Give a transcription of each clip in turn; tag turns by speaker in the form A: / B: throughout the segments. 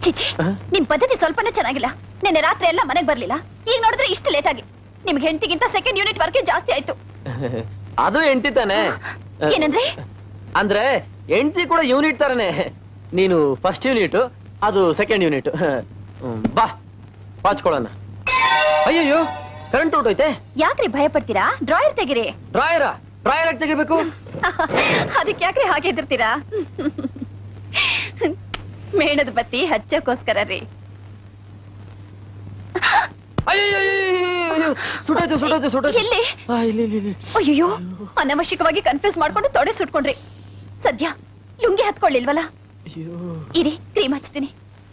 A: ಚಿಚಿ ನಿಮ್ ಪದ್ಧತಿ ಸ್ವಲ್ಪನೇ ಚೆನ್ನಾಗಿಲ್ಲ ನಿನ್ನೆ ರಾತ್ರಿ ಎಲ್ಲ ಮನೆಗ್ ಬರ್ಲಿಲ್ಲ ಈಗ ನೋಡಿದ್ರೆ ಇಷ್ಟು ಲೇಟ್ ಆಗಿ ನಿಮ್ಗೆ ಹೆಂಡತಿಗಿಂತ ಸೆಕೆಂಡ್ ಯೂನಿಟ್ ವರ್ಗೆ ಜಾಸ್ತಿ ಆಯ್ತು
B: ಅದು ಎಂಟಿ ತಾನೆ
A: ಏನಂದ್ರೆ
B: ಅಂದ್ರೆ ಎಂಟಿ ಕೂಡ ಯೂನಿಟ್ ತರನೇ ನೀನು ಫಸ್ಟ್ ಯೂನಿಟ್ ಅದು ಸೆಕೆಂಡ್ ಯೂನಿಟ್ ಬಾ ಪಾಚ್ಕೊಳ್ಳೋಣ ಅಯ್ಯಯ್ಯೋ ಕರೆಂಟ್ ಹೊರ್ಟೋಯ್ತೆ
A: ಯಾಕ್ರಿ ಭಯ ಪಡ್ತೀರಾ ಡ್ರಾಯರ್ ತೆಗಿರಿ
B: ಡ್ರಾಯರ ಡ್ರಾಯರ್ ಆಗಿ ತೆಗಿಬೇಕು
A: ಅದಕ್ಕೆ ಯಾಕ್ರಿ ಹಾಗೆ ಎದುರ್ತೀರಾ ಮೇಣದ ಬತ್ತಿ ಹಚ್ಚಕ್ಕೋಸ್ಕರ ರೀ
B: ಅಯ್ಯಯ್ಯೋ ಸುಟ್ಟೋಯ್ತು ಸುಟ್ಟೋಯ್ತು ಸುಟ್ಟೋಯ್ತು
A: ಎಲ್ಲಿ
B: ಆ, ಇಲ್ಲಿ ಇಲ್ಲಿ ಇಲ್ಲಿ
A: ಅಯ್ಯೋ ಅನವಶ್ಯಕವಾಗಿ ಕನ್ಫ್ಯೂಸ್ ಮಾಡ್ಕೊಂಡು ತೊಡೆ ಸುಟ್ಕೊಂಡ್ರಿ ಸದ್ಯ ಲುಂಗಿ ಹತ್ಕೊಳ್ಳಿಲ್ವಲ್ಲ ಇರಿ ಕ್ರೀಮ್ ಹಚ್ತೀನಿ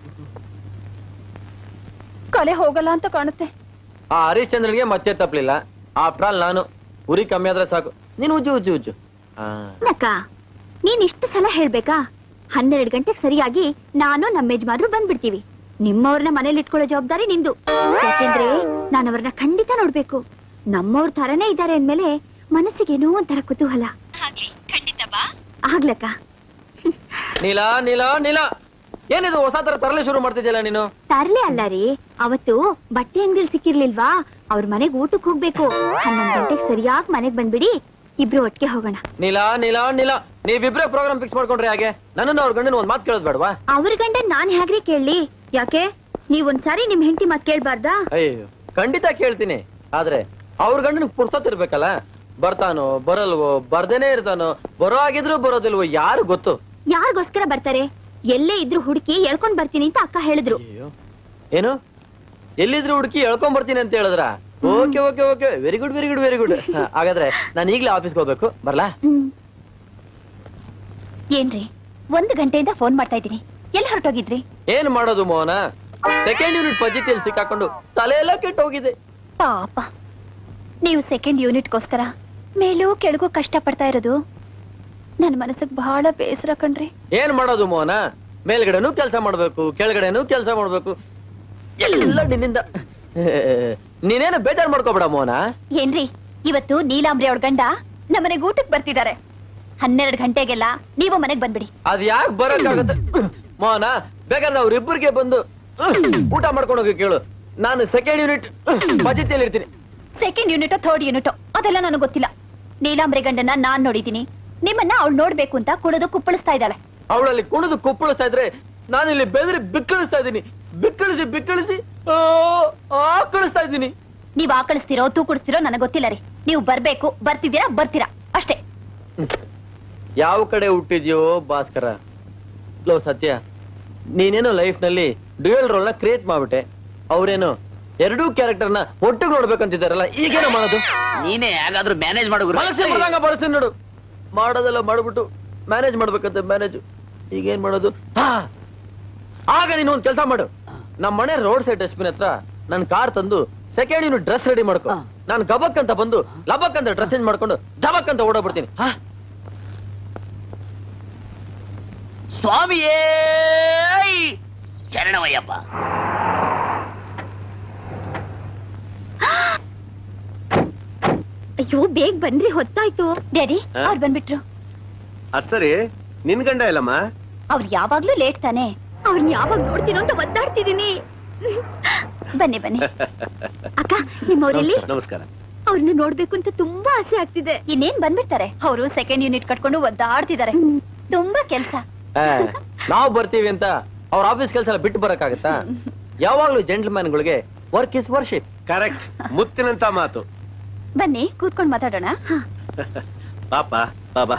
A: ಕಲೆ ಹೋಗಲ್ಲ ಅಂತ ಕಾಣುತ್ತೆ
B: ಆ ಹರಿಶ್ಚಂದ್ರನಿಗೆ ಮತ್ತೆ ತಪ್ಪಲಿಲ್ಲ ಆಫ್ಟರ್ ಆಲ್ ನಾನು ಉರಿ ಕಮ್ಮಿ ಆದ್ರೆ ಸಾಕು ನೀನು ಉಜ್ಜು ಉಜ್ಜು ಉಜ್ಜು ಆ,
C: ನಕ್ಕ ನೀನ್ ಇಷ್ಟು ಸಲ ಹೇಳ್ಬೇಕಾ ಹನ್ನೆರಡು ಗಂಟೆಗೆ ಸರಿಯಾಗಿ ನಾನು ನಮ್ಮ ಯಜಮಾನ್ರು ಬಂದ್ಬಿಡ್ತೀವಿ ನಿಮ್ಮವ್ರನ್ನ ಮನೇಲಿ ಇಟ್ಕೊಳ್ಳೋ ಜವಾಬ್ದಾರಿ ನಿಂದು ಯಾಕೆಂದ್ರೆ ನಾನು ಅವ್ರನ್ನ ಖಂಡಿತ ನೋಡ್ಬೇಕು ನಮ್ಮವ್ರ ತರನೇ ಇದ್ದಾರೆ ಅಂದ್ಮೇಲೆ ಮನಸ್ಸಿಗೇನೋ ಒಂಥರ ಕುತೂಹಲ ಆಗ್ಲಕ್ಕ
B: ನೀಲ ನೀಲ ನೀಲ ಏನಿದು ಹೊಸ ತರ ತರಲೆ ಶುರು ಮಾಡ್ತಿದ್ಯಲ್ಲ ನೀನು
C: ತರ್ಲೆ ಅಲ್ಲ ರೀ ಅವತ್ತು ಬಟ್ಟೆ ಅಂಗಡಿಲಿ ಸಿಕ್ಕಿರ್ಲಿಲ್ವಾ ಅವ್ರ ಮನೆಗ್ ಊಟಕ್ ಹೋಗ್ಬೇಕು ಹನ್ನೊಂದ್ ಗಂಟೆಗೆ ಸರಿಯಾಗಿ ಮನೆಗ್ ಬಂದ್ಬಿಡಿ ಇಬ್ರು ಒಟ್ಟಿಗೆ ಹೋಗೋಣ
B: ನೀಲ ನೀಲ ನೀಲ ನೀವಿಬ್ರೇ ಪ್ರೋಗ್ರಾಮ್ ಫಿಕ್ಸ್ ಮಾಡ್ಕೊಂಡ್ರೆ ಹಾಗೆ ನನ್ನನ್ನು ಅವ್ರ ಗಂಡನ ಒಂದ್ ಮಾತು ಕೇಳೋದ್ ಬೇಡವಾ
C: ಅವ್ರ ಗಂಡ ನಾನ್ ಹೇಗ್ರಿ ಕೇಳಲಿ ಯಾಕೆ ನೀವ್ ಒಂದ್ಸಾರಿ ನಿಮ್ ಹೆಂಡತಿ ಮಾತ್ ಕೇಳ್ಬಾರ್ದಾ
B: ಅಯ್ಯೋ ಖಂಡಿತ ಕೇಳ್ತೀನಿ ಆದ್ರೆ ಅವ್ರ ಗಂಡನ ಪುರ್ಸತ್ ಇರ್ಬೇಕಲ್ಲ ಬರ್ತಾನೋ ಬರಲ್ವೋ ಬರ್ದೇನೆ ಇರ್ತಾನೋ ಬರೋ ಆಗಿದ್ರು ಬರೋದಿಲ್ವೋ ಯಾರು ಗೊತ್ತು
C: ಯಾರಿಗೋಸ್ಕರ ಬರ್ತಾರೆ ಎಲ್ಲೇ ಇದ್ರು ಹುಡುಕಿ ಎಳ್ಕೊಂಡ್ ಬರ್ತೀನಿ ಅಂತ ಅಕ್ಕ ಹೇಳಿದ್ರು
B: ಏನು ಎಲ್ಲಿದ್ರು ಹುಡುಕಿ ಎಳ್ಕೊಂಡ್ ಬರ್ತೀನಿ ಅಂತ ಹೇಳಿದ್ರ okay okay okay very good very good very good ಹಾಗಾದ್ರೆ ನಾನು ಈಗ್ಲೇ ಆಫೀಸ್ಗೆ ಹೋಗ್ಬೇಕು ಬರ್ಲಾ
A: ಏನ್ರಿ ಒಂದು ಗಂಟೆಯಿಂದ ಫೋನ್ ಮಾಡ್ತಾ ಇದ್ದೀನಿ ಎಲ್ಲಿ ಹೊರಟೋಗಿದ್ರಿ
B: ಏನ್ ಮಾಡೋದು ಮೋಹನ ಸೆಕೆಂಡ್ ಯೂನಿಟ್ ಪದ್ಧತಿಯಲ್ಲಿ ಸಿಕ್ಕಾಕೊಂಡು ತಲೆಯೆಲ್ಲ ಕೆಟ್ಟೋಗಿದೆ
A: ಪಾಪ ನೀವು ಸೆಕೆಂಡ್ ಯೂನಿಟ್ಗೋಸ್ಕರ ಮೇಲೂ ಕೆಳಗೂ ಕಷ್ಟ ಪಡ್ತಾ ಇರೋದು ನನ್ನ ಮನಸ್ಸಿಗೆ ಬಹಳ ಬೇಸರ ಕಣ್ರಿ
B: ಏನ್ ಮಾಡೋದು ಮೋಹನ ಮೇಲ್ಗಡೆನೂ ಕೆಲಸ ಮಾಡ್ಬೇಕು ಕೆಳಗಡೆನೂ ಕೆಲಸ ಮಾಡ್ಬೇಕು ಎಲ್ಲ ನಿನ್ನಿಂದ ನೀನೇನು ಬೇಜಾರ್ ಮಾಡ್ಕೋಬೇಡ ಮೋಹನ
A: ಏನ್ರಿ ಇವತ್ತು ನೀಲಾಂಬ್ರಿ ಅವಳ ಗಂಡ ನಮ್ಮನೆಗೆ ಊಟಕ್ಕೆ ಬರ್ತಿದ್ದಾರೆ ಹನ್ನೆರಡು ಗಂಟೆಗೆಲ್ಲ ನೀವು ಮನೆಗ್ ಬಂದ್ಬಿಡಿ
B: ಅದ್ ಯಾಕೆ ಬರಕ್ಕಾಗತ್ತೆ ಮೋಹನ ಬೇಕಾದ್ರೆ ಅವ್ರಿಬ್ಬರಿಗೆ ಬಂದು ಊಟ ಮಾಡ್ಕೊಂಡು ಹೋಗಿ ಕೇಳು ನಾನು ಸೆಕೆಂಡ್ ಯೂನಿಟ್ ಪದ್ಧತಿಯಲ್ಲಿ ಇರ್ತೀನಿ
A: ಸೆಕೆಂಡ್ ಯೂನಿಟೋ ಥರ್ಡ್ ಯೂನಿಟೋ ಅದೆಲ್ಲ ನನಗೆ ಗೊತ್ತಿಲ್ಲ ನೀಲಾಂಬ್ರಿ ಗಂಡನ ನಾನ್ ನೋಡಿದ್ದೀನಿ ನಿಮ್ಮನ್ನ ಅವಳು ನೋಡ್ಬೇಕು ಅಂತ ಕುಡಿದು ಕುಪ್ಪಳಿಸ್ತಾ ಇದ್ದಾಳೆ
B: ಅವಳಲ್ಲಿ ಕುಣಿದು ಕುಪ್ಪಳಿಸ್ತಾ ಇದ್ರೆ ನಾನು ಇಲ್ಲಿ ಬೆದರಿ ಬಿಕ್ಕಳಿಸ್ತಾ ಇದ್ದೀನಿ ಬಿಕ್ಕಳಿಸಿ ಬಿಕ್ಕಳಿಸಿ ಆ, ಆಕಳಿಸ್ತಾ ಇದ್ದೀನಿ
A: ನೀವ್ ಆಕಳಿಸ್ತಿರೋ ತೂಕುಡಿಸ್ತಿರೋ ನನಗೆ ಗೊತ್ತಿಲ್ಲ ರೀ ನೀವು ಬರ್ಬೇಕು ಬರ್ತಿದ್ದೀರಾ ಬರ್ತೀರಾ ಅಷ್ಟೇ
B: ಯಾವ ಕಡೆ ಹುಟ್ಟಿದ್ಯೋ ಭಾಸ್ಕರ ಲೋ ಸತ್ಯ ನೀನೇನೋ ಲೈಫ್ ನಲ್ಲಿ ಡ್ಯೂಯಲ್ ರೋಲ್ ನ ಕ್ರಿಯೇಟ್ ಮಾಡ್ಬಿಟ್ಟೆ ಅವ್ರೇನು ಎರಡೂ ಕ್ಯಾರೆಕ್ಟರ್ ನ ಒಟ್ಟಿಗೆ ನೋಡ್ಬೇಕಂತಿದ್ದಾರಲ್ಲ ಈಗೇನೋ ಮಾಡೋದು
D: ನೀನೇ ಹೇಗಾದ್ರೂ ಮ್ಯಾನೇಜ್ ಮಾಡು ಗುರು.
B: ಮನಸ್ಸಿಗೆ ಬಂದಂಗ ಬಳಸ್ತೀನಿ ನೋಡು ಮಾಡೋದೆಲ್ಲ ಮಾಡ್ಬಿಟ್ಟು ಮ್ಯಾನೇಜ್ ಮಾಡ್ಬೇಕಂತ ಮ್ಯಾನೇಜ್ ಈಗೇನ್ ಮಾಡೋದು ಹಾ ಆಗ ನೀನು ಒಂದ್ ಕೆಲಸ ಮಾಡು ನಮ್ಮ ಮನೆ ರೋಡ್ ಸೈಡ್ ಡಸ್ಟ್ಬಿನ್ ಹತ್ರ ನನ್ ಕಾರ್ ತಂದು ಸೆಕೆಂಡ್ ಯೂನಿಟ್ ಡ್ರೆಸ್ ರೆಡಿ ಮಾಡ್ಕೊ ನಾನು ಗಬಕ್ ಅಂತ ಬಂದು ಲಬಕ್ ಅಂತ ಡ್ರೆಸ್ ಚೇಂಜ್ ಮಾಡ್ಕೊಂಡು ಡಬಕ್ ಅಂತ ಓಡೋಗ್ಬಿಡ್ತೀನಿ ಹಾ
D: ಸ್ವಾಮಿಯೇ ಶರಣವಯ್ಯಪ್ಪ
C: ಅಯ್ಯೋ ಬೇಗ ಬನ್ರಿ ಹೊತ್ತಾಯ್ತು
A: ಡ್ಯಾಡಿ
E: ಹಾ?
A: ಅವ್ರು ಬಂದ್ಬಿಟ್ರು
E: ಅದ್ ಸರಿ ನಿನ್ ಗಂಡ ಇಲ್ಲಮ್ಮ
A: ಅವ್ರು ಯಾವಾಗ್ಲೂ ಲೇಟ್ ತಾನೆ
C: ಅವ್ರನ್ನ ಯಾವಾಗ ನೋಡ್ತೀನೋ ಅಂತ ಒದ್ದಾಡ್ತಿದೀನಿ
A: ಬನ್ನಿ ಬನ್ನಿ
C: ಅಕ್ಕ ನಿಮ್ಮವ್ರಲ್ಲಿ
E: ನಮಸ್ಕಾರ
C: ಅವ್ರನ್ನ ನೋಡ್ಬೇಕು ಅಂತ ತುಂಬಾ ಆಸೆ ಆಗ್ತಿದೆ
A: ಇನ್ನೇನ್ ಬಂದ್ಬಿಡ್ತಾರೆ ಅವರು ಸೆಕೆಂಡ್ ಯೂನಿಟ್ ಕಟ್ಕೊಂಡು ಒದ್ದಾಡ್ತಿದ್ದಾರೆ ತುಂಬಾ ಕೆಲ್ಸ
B: ಏ, ನಾವು ಬರ್ತೀವಿ ಅಂತ ಅವ್ರ ಆಫೀಸ್ ಕೆಲಸ ಎಲ್ಲ ಬಿಟ್ಟು ಬರಕ್ಕಾಗತ್ತಾ ಯಾವಾಗ್ಲೂ ಜೆಂಟ್ಲ್ಮ್ಯಾನ್ಗಳಿಗೆ ವರ್ಕ್ ಇಸ್ ವರ್ಷಿಪ್
E: ಕರೆಕ್ಟ್ ಮುತ್ತಿನಂತ ಮಾತು
A: ಬನ್ನಿ ಕೂತ್ಕೊಂಡು ಮಾತಾಡೋಣ
E: ಪಾಪ ಬಾಬಾ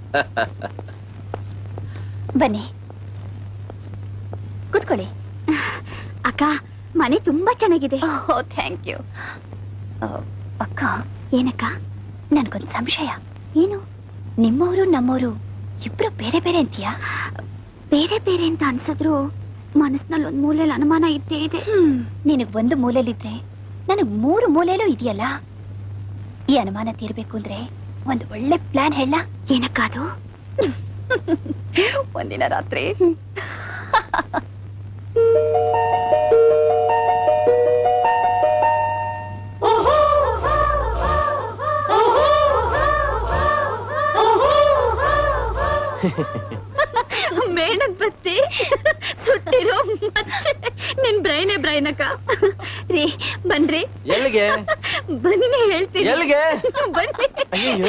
A: ಬನ್ನಿ ಕೂತ್ಕೊಳ್ಳಿ
C: ಅಕ್ಕ ಮನೆ ತುಂಬಾ ಚೆನ್ನಾಗಿದೆ
A: ಓ ಥ್ಯಾಂಕ್ ಯು ಅಕ್ಕ
C: ಏನಕ್ಕ
A: ನನ್ಗೊಂದ್ ಸಂಶಯ
C: ಏನು
A: ನಿಮ್ಮವರು ನಮ್ಮವರು ಇಬ್ರು ಬೇರೆ ಬೇರೆ ಅಂತೀಯಾ
C: ಬೇರೆ ಬೇರೆ ಅಂತ ಅನ್ಸಿದ್ರು ಮನಸ್ನಲ್ಲಿ ಒಂದ್ ಮೂಲೆಯಲ್ಲಿ ಅನುಮಾನ ಇದ್ದೇ ಇದೆ
A: ನಿನಗ್ ಒಂದು ಮೂಲೆಯಲ್ಲಿದ್ರೆ ನನಗ್ ಮೂರು ಮೂಲೆಯಲ್ಲೂ ಇದೆಯಲ್ಲ ಈ ಅನುಮಾನ ತೀರ್ಬೇಕು ಅಂದ್ರೆ ಒಂದು ಒಳ್ಳೆ ಪ್ಲಾನ್ ಹೇಳ
C: ಏನಕ್ಕ ಅದು
A: ಒಂದಿನ ರಾತ್ರಿ
C: ಮೇಣದ್ ಬತ್ತಿ ಸುಟ್ಟಿರೋ ಮಚ್ಚೆ ನಿನ್ ಬ್ರೈನೇ ಬ್ರೈನ್ ಅಕ್ಕ ರೀ ಬನ್ರಿ
B: ಎಲ್ಲಿಗೆ
C: ಬನ್ನಿ ಹೇಳ್ತೀನಿ
B: ಎಲ್ಲಿಗೆ
C: ಬನ್ನಿ
B: ಅಯ್ಯೋ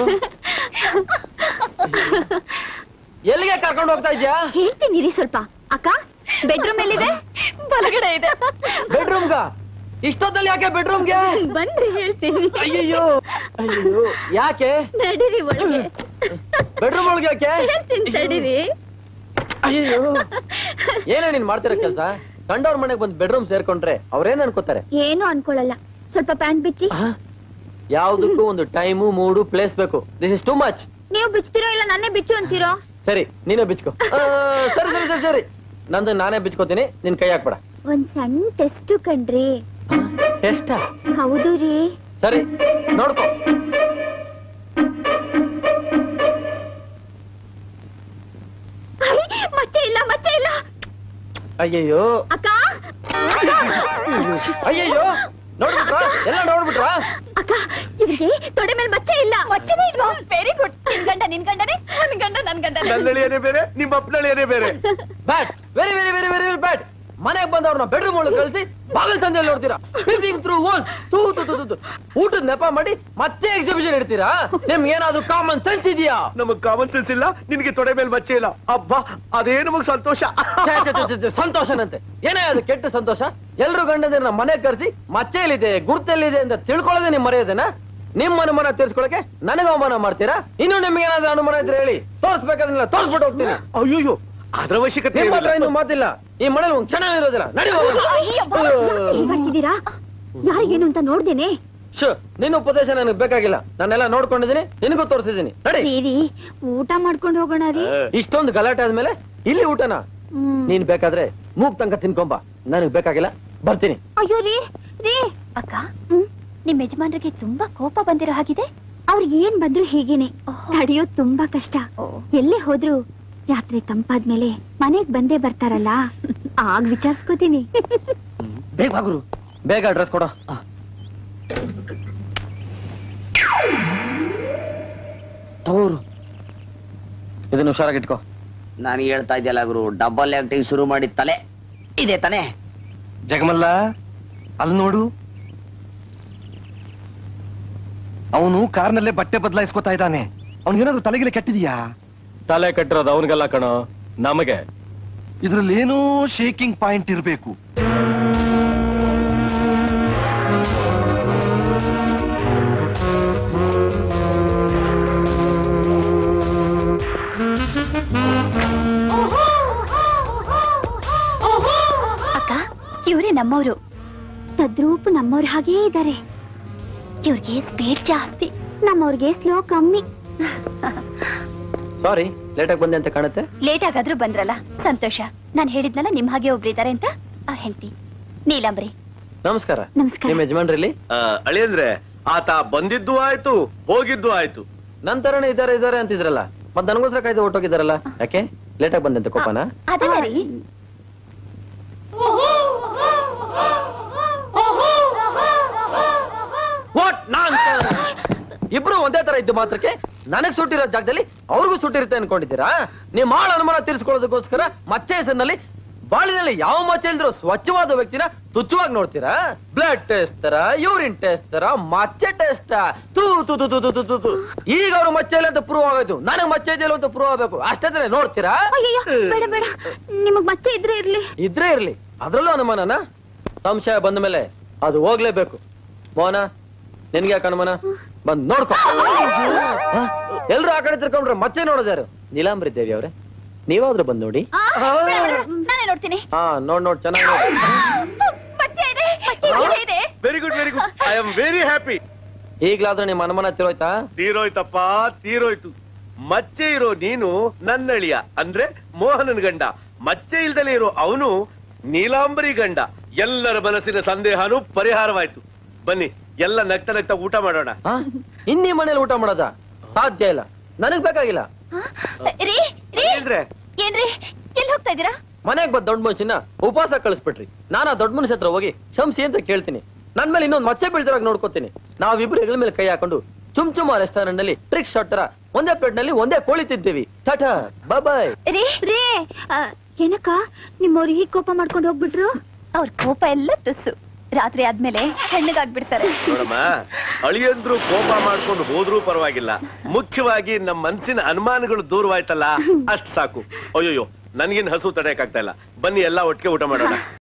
B: ಎಲ್ಲಿಗೆ ಕರ್ಕೊಂಡು ಹೋಗ್ತಾ ಇದ್ಯಾ
C: ಹೇಳ್ತೀನಿ ರೀ ಸ್ವಲ್ಪ ಅಕ್ಕ ಬೆಡ್ರೂಮ್ ಎಲ್ಲಿದೆ ಬಲಗಡೆ ಇದೆ
B: ಬೆಡ್ರೂಮ್ಗ ಇಷ್ಟೊತ್ತಲ್ಲಿ ಯಾಕೆ ಬೆಡ್ರೂಮ್ಗೆ
C: ಬನ್ರಿ ಹೇಳ್ತೀನಿ
B: ಅಯ್ಯಯ್ಯೋ ಅಯ್ಯೋ ಯಾಕೆ
C: ನಡೀರಿ ಒಳಗೆ
B: ಬೆಡ್ರೂಮ್ ಒಳಗೆ ಯಾಕೆ
C: ಹೇಳ್ತೀನಿ ತಡೀರಿ
B: ಅಯ್ಯಯ್ಯೋ ಏನೇ ನೀನ್ ಮಾಡ್ತಿರೋ ಕೆಲ್ಸ ಕಂಡವ್ರ ಮನೆಗ್ ಬಂದ್ ಬೆಡ್ರೂಮ್ ಸೇರ್ಕೊಂಡ್ರೆ ಅವ್ರೇನ್ ಅನ್ಕೋತಾರೆ
C: ಏನು ಅನ್ಕೊಳಲ್ಲ ಸ್ವಲ್ಪ ಪ್ಯಾಂಟ್ ಬಿಚ್ಚಿ
B: ಆ? ಯಾವ್ದಕ್ಕೂ ಒಂದು ಟೈಮು ಮೂಡು ಪ್ಲೇಸ್ ಬೇಕು ದಿಸ್ ಇಸ್ ಟೂ ಮಚ್
C: ನೀವು ಬಿಚ್ತೀರೋ ಇಲ್ಲ ನನ್ನೇ ಬಿಚ್ಚು ಅಂತೀರೋ
B: ಸರಿ ನೀನೇ ಬಿಚ್ಕೋ ಆ, ಸರಿ ಸರಿ ಸರಿ ಸರಿ ನಂದು ನಾನೇ ಬಿಚ್ಕೋತೀನಿ ನಿನ್ ಕೈ ಹಾಕ್ಬೇಡ
C: ಒಂದ್ ಸಣ್ಣ ಟೆಸ್ಟ್ ಕಣ್ರಿ
B: ಎಷ್ಟ
C: ಹೌದು ರೀ
B: ಸರಿ ನೋಡ್ಕೋ
C: ಐ, ಮಚ್ಚೆ ಇಲ್ಲ ಮಚ್ಚೆ ಇಲ್ಲ
B: ಅಯ್ಯಯ್ಯೋ
C: ಅಕ್ಕ
B: ಅಯ್ಯಯ್ಯೋ ನೋಡ್ಬಿಟ್ರಾ ಎಲ್ಲ ನೋಡ್ಬಿಟ್ರಾ
C: ಅಕ್ಕ ಇವ್ರಿಗೆ ತೊಡೆ ಮೇಲೆ ಮಚ್ಚೆ ಇಲ್ಲ ಮಚ್ಚೆನೇ ಇಲ್ವಾ ವೆರಿ ಗುಡ್ ನಿನ್ ಗಂಡ ನಿನ್ ಗಂಡನೇ ನನ್ ಗಂಡ ನನ್ ಗಂಡನೇ
E: ನನ್ನಳಿಯನೇ ಬೇರೆ ನಿಮ್ಮ ಅಪ್ಪನಳಿಯನೇ ಬೇರೆ
B: bad very very very very bad ಮನೆಗೆ ಬಂದವ್ರನ್ನ ಬೆಡ್ರೂಮ್ ಒಳಗೆ ಕಳಿಸಿ ಬಾಗಿಲು ಸಂಜೆಯಲ್ಲಿ ನೋಡ್ತೀರಾ ಪೀಪಿಂಗ್ ಥ್ರೂ ವಾಲ್ಸ್ ತೂ ತು ತು ತು ತು ಊಟದ ನೆಪ ಮಾಡಿ ಮತ್ತೆ ಎಕ್ಸಿಬಿಷನ್ ಇಡ್ತೀರಾ ನಿಮ್ಗೆ ಏನಾದ್ರೂ ಕಾಮನ್ ಸೆನ್ಸ್ ಇದೆಯಾ
E: ನಮಗ್ ಕಾಮನ್ ಸೆನ್ಸ್ ಇಲ್ಲ ನಿನ್ಗೆ ತೊಡೆ ಮೇಲೆ ಮಚ್ಚೆ ಇಲ್ಲ ಅಬ್ಬಾ ಅದೇ ನಮಗ್ ಸಂತೋಷ
B: ಛೆ, ಛೆ, ಛೆ, ಛೆ, ಛೆ, ಸಂತೋಷನಂತೆ ಏನೇ ಅದು ಕೆಟ್ಟ ಸಂತೋಷ ಎಲ್ರು ಗಂಡದಿರ ಮನೆ ಕರೆಸಿ ಮಚ್ಚೆಯಲ್ಲಿದೆ ಗುರ್ತಲ್ಲಿದೆ ಅಂತ ತಿಳ್ಕೊಳ್ಳೋದೇ ನಿಮ್ ಮರೆಯೋದೇನಾ ನಿಮ್ ಅನುಮಾನ ತೀರ್ಸ್ಕೊಳಕ್ಕೆ ನನಗೆ ಅವಮಾನ ಮಾಡ್ತೀರಾ ಇನ್ನು ನಿಮ್ಗೆ ಏನಾದ್ರೂ ಅನುಮಾನ ಇದ್ರೆ ಹೇಳಿ ತೋರ್ಸ್ಬೇಕಾದ್ರಲ್ಲ ತೋರ್ಸ್ಬಿಟ್ಟು ಹೋಗ್ತೀನಿ
E: ಅಯ್ಯೋ ಅದ್ರ ಅವಶ್ಯಕತೆ
B: ನಿಮ್ಮ ಹತ್ರ
E: ಏನಿಲ್ಲ.
B: ಇನ್ನು ಮಾತಿಲ್ಲ ಈ ಮನೇಲಿ ಒಂದ್ ಕ್ಷಣ ಇರೋದಿಲ್ಲ ನಡಿ
C: ಏನ್ ಮಾಡ್ತಿದ್ದೀರಾ ಯಾರಿಗೇನು ಅಂತ ನೋಡ್ದೇನೆ
B: ಶು ನಿನ್ನ ಉಪದೇಶ ನನಗೆ ಬೇಕಾಗಿಲ್ಲ ನಾನೆಲ್ಲ ನೋಡ್ಕೊಂಡಿದ್ದೀನಿ ನಿನಗೂ ತೋರಿಸಿದ್ದೀನಿ ನಡಿ
C: ರೀ ಊಟ ಮಾಡ್ಕೊಂಡು ಹೋಗೋಣ ರೀ
B: ಇಷ್ಟೊಂದು ಗಲಾಟೆ ಆದ್ಮೇಲೆ ಇಲ್ಲಿ ಊಟನ
C: ಹ್ಮ್.
B: ನೀನ್ ಬೇಕಾದ್ರೆ ಮೂಗ್ ತನಕ ತಿನ್ಕೊಂಬ ನನಗ್ ಬೇಕಾಗಿಲ್ಲ ಬರ್ತೀನಿ
C: ಅಯ್ಯೋ ರೀ ರೀ
A: ಅಕ್ಕ
C: ಹ್ಮ್
A: ನಿಮ್ ಯಜಮಾನ್ರಿಗೆ ತುಂಬಾ ಕೋಪ ಬಂದಿರೋ ಹಾಗಿದೆ
C: ಅವ್ರಿಗೆ ಏನ್ ಬಂದ್ರು ಹೀಗೇನೆ ತಡೆಯೋದ್ ತುಂಬಾ ಕಷ್ಟ ಎಲ್ಲೇ ಹೋದ್ರು ರಾತ್ರಿ ತಂಪಾದ್ಮೇಲೆ ಮನೆಗ್ ಬಂದೇ ಬರ್ತಾರಲ್ಲ ಆಗ್ ವಿಚಾರಿಸ್ಕೋತೀನಿ
B: ಬೇಗ ಬಾಗುರು ಬೇಗ ಅಡ್ರೆಸ್ ಕೊಡೋ ತಗೋರು ಇದನ್ನ ಹುಷಾರಾಗಿಟ್ಕೋ
D: ನಾನು ಹೇಳ್ತಾ ಇದ್ದಲ್ಲ ಗುರು ಡಬಲ್ ಆಕ್ಟಿಂಗ್ ಶುರು ಮಾಡಿದ ತಲೆ ಇದೆ ತಾನೇ
F: ಜಗಮಲ್ಲ ಅಲ್ಲಿ ನೋಡು ಅವನು ಕಾರ್ನಲ್ಲೇ ಬಟ್ಟೆ ಬದಲಾಯಿಸ್ಕೊತಾ ಇದ್ದಾನೆ ಅವನಿಗೇನಾದ್ರು ತಲೆಗಿಲೆ ಕೆಟ್ಟಿದ್ಯಾ
G: ತಲೆ ಕಟ್ಟಿರೋದು ಅವನಿಗೆಲ್ಲ ಕಣೋ ನಮಗೆ
F: ಇದ್ರಲ್ಲಿ ಏನೋ ಶೇಕಿಂಗ್ ಪಾಯಿಂಟ್ ಇರಬೇಕು
A: ಅಕ್ಕ ಇವ್ರೇ ನಮ್ಮವ್ರು
C: ತದ್ರೂಪು ನಮ್ಮವ್ರ ಹಾಗೇ ಇದಾರೆ
A: ಇವ್ರಿಗೆ ಸ್ಪೀಡ್ ಜಾಸ್ತಿ
C: ನಮ್ಮವ್ರಿಗೆ ಸ್ಲೋ ಕಮ್ಮಿ
B: ಸಾರಿ ಲೇಟಾಗಿ ಬಂದೆ ಅಂತ ಕಾಣುತ್ತೆ
A: ಲೇಟ್ ಆಗಾದ್ರೂ ಬಂದ್ರಲ್ಲ ಸಂತೋಷ ನಾನ್ ಹೇಳಿದ್ನಲ್ಲ ನಿಮ್ ಹಾಗೆ ಒಬ್ರಿದ್ದಾರೆ ಅಂತ ಅವ್ರ ಹೆಂಡತಿ ನೀಲಾಂಬ್ರಿ
B: ನಮಸ್ಕಾರ
C: ನಮಸ್ಕಾರ.
B: ನಿಮ್ ಯಜಮಾನ್ರಲ್ಲಿ
E: ಆ, ಅಳಿಯಂದ್ರೆ ಆತ ಬಂದಿದ್ದು ಆಯ್ತು ಹೋಗಿದ್ದು ಆಯ್ತು
B: ನನ್ ತರನೇ ಇದಾರೆ ಇದಾರೆ ಅಂತಿದ್ರಲ್ಲ ಮತ್ ನನಗೋಸ್ಕರ ಕಾಯ್ದು ಹೊಟ್ಟೋಗಿದಾರಲ್ಲ ಯಾಕೆ ಲೇಟಾಗಿ ಬಂದೆ ಅಂತ ಕೋಪನ
A: ಅದಲ್ಲ ರೀ
B: ವಾಟ್ ನಾನ್ ಇಬ್ರು ಒಂದೇ ತರ ಇದ್ದು ಮಾತ್ರಕ್ಕೆ ನನಗ್ ಸುಟ್ಟಿರೋ ಜಾಗದಲ್ಲಿ ಅವ್ರಿಗೂ ಸುಟ್ಟಿರುತ್ತೆ ಅನ್ಕೊಂಡಿದ್ದೀರಾ ನಿಮ್ ಆಳ ಅನುಮಾನ ತೀರಿಸ್ಕೊಳ್ಳೋದಕ್ಕೋಸ್ಕರ ಮಚ್ಚೆ ಹೆಸರಿನಲ್ಲಿ ಬಾಳಿನಲ್ಲಿ ಯಾವ ಮಚ್ಚೆ ಇಲ್ದ್ರು ಸ್ವಚ್ಛವಾದ ವ್ಯಕ್ತಿನ ತುಚ್ಛವಾಗಿ ನೋಡ್ತೀರಾ ಬ್ಲಡ್ ಟೆಸ್ಟ್ ತರ ಯೂರಿನ್ ಟೆಸ್ಟ್ ತರ ಮಚ್ಚೆ ಟೆಸ್ಟ್ ತೂ ತು ತು ತು ತು ತು ತು ತು. ಈಗ ಅವ್ರು ಮಚ್ಚೆ ಇಲ್ಲ ಅಂತ ಪ್ರೂವ್ ಆಗೋಯ್ತು ನನಗ್ ಮಚ್ಚೆ ಇದೆಯಲ್ಲ ಅಂತ ಪ್ರೂವ್ ಆಗ್ಬೇಕು ಅಷ್ಟೇ ತಾನೇ ನೋಡ್ತೀರಾ
C: ಅಯ್ಯಯ್ಯೋ ಬೇಡ ಬೇಡ ನಿಮಗ್ ಮತ್ತೆ ಇದ್ರೆ ಇರ್ಲಿ
B: ಇದ್ರೆ ಇರ್ಲಿ ಅದ್ರಲ್ಲೂ ಅನುಮಾನನ ಸಂಶಯ ಬಂದ ಮೇಲೆ ಅದು ಹೋಗ್ಲೇಬೇಕು ಮೋಹನ ನಿನ್ಗೆ ಯಾಕೆ ಅನುಮಾನ ಬಂದ್ ನೋಡ್ಕೊ ಹ? ಎಲ್ರು ಆ ಕಡೆ ತಿರ್ಕೊಂಡ್ರೆ ಮತ್ತೆ ನೋಡೋದ್ಯಾರು ನೀಲಾಂಬರಿ ದೇವಿ ಅವ್ರೆ ನೀವಾದ್ರೂ ಬಂದ್ ನೋಡಿ
A: ನಾನೇ ನೋಡ್ತೀನಿ
B: ಹಾ ನೋಡ್ ನೋಡ್ ಚೆನ್ನಾಗಿ ನೋಡಿ
A: ಮಚ್ಚೆ ಇದೆ ಮಚ್ಚೆ ಇದೆ, ಇದೆ
E: very good very good I am very happy
B: ಈಗ್ಲಾದ್ರೂ ನಿಮ್ಮ ಅನುಮಾನ ತಿರೋಯ್ತಾ
E: ತೀರೋಯ್ತಪ್ಪ ತೀರೋಯ್ತು ಮಚ್ಚೆ ಇರೋ ನೀನು ನನ್ನಳಿಯ ಅಂದ್ರೆ ಮೋಹನನ್ ಗಂಡ ಮಚ್ಚೆ ಇಲ್ದಲೇ ಇರೋ ಅವನು ನೀಲಾಂಬರಿ ಗಂಡ ಎಲ್ಲರ ಮನಸ್ಸಿನ ಸಂದೇಹನೂ ಪರಿಹಾರವಾಯ್ತು ಬನ್ನಿ ಎಲ್ಲ ನಗ್ತ ನಗ್ತ ಊಟ ಮಾಡೋಣ
B: ಹ? ಇನ್ನೀ ಮನೇಲಿ ಊಟ ಮಾಡೋದ ಸಾಧ್ಯ ಇಲ್ಲ ನನಗ್ ಬೇಕಾಗಿಲ್ಲ
A: ರೀ ರೀ
E: ಅಂದ್ರೆ
A: ಏನ್ರಿ ಎಲ್ಲಿ ಹೋಗ್ತಾ ಇದೀರಾ
B: ಮನೆಗ್ ಬಂದ್ ದೊಡ್ಡ ಮನುಷ್ಯನ ಉಪವಾಸ ಕಳಿಸ್ಬಿಟ್ರಿ ನಾನು ಆ ದೊಡ್ಡ ಮನುಷ್ಯ ಹತ್ರ ಹೋಗಿ ಕ್ಷಮಿಸಿ ಅಂತ ಕೇಳ್ತೀನಿ ನನ್ ಮೇಲೆ ಇನ್ನೊಂದ್ ಮಚ್ಚೆ ಬೀಳ್ತಿರಾಗ ನೋಡ್ಕೋತೀನಿ ನಾವಿಬ್ರು ಹೆಗಲ ಮೇಲೆ ಕೈ ಹಾಕೊಂಡು ಚುಮ್ ಚುಮ್ಮ ರೆಸ್ಟೋರೆಂಟ್ ನಲ್ಲಿ ಟ್ರಿಕ್ ಶಾಟ್ ತರ ಒಂದೇ ಪ್ಲೇಟ್ ನಲ್ಲಿ ಒಂದೇ ಕೋಳಿ ತಿಂತೀವಿ ಟಾಟಾ ಬಾಯ್
A: ರೀ ರೀ
C: ಆ, ಏನಕ್ಕ ನಿಮ್ಮವ್ರು ಹೀಗ್ ಕೋಪ ಮಾಡ್ಕೊಂಡು ಹೋಗ್ಬಿಟ್ರು
A: ಅವ್ರ ಕೋಪ ಎಲ್ಲ ತುಸ್ಸು ರಾತ್ರಿ ಆದ್ಮೇಲೆ ಹೆಣ್ಣಗಾಗ್ಬಿಡ್ತಾರೆ
E: ನೋಡಮ್ಮ ಅಳಿಯಂದ್ರು ಕೋಪ ಮಾಡ್ಕೊಂಡು ಹೋದ್ರೂ ಪರವಾಗಿಲ್ಲ ಮುಖ್ಯವಾಗಿ ನಮ್ಮ ಮನ್ಸಿನ ಅನುಮಾನಗಳು ದೂರವಾಯ್ತಲ್ಲ ಅಷ್ಟ್ ಸಾಕು ಅಯ್ಯೋಯ್ಯೋ ನನ್ಗೇನ್ ಹಸು ತಡೆಯಕ್ಕಾಗ್ತಾ ಇಲ್ಲ ಬನ್ನಿ ಎಲ್ಲಾ ಒಟ್ಟಿಗೆ ಊಟ ಮಾಡೋಣ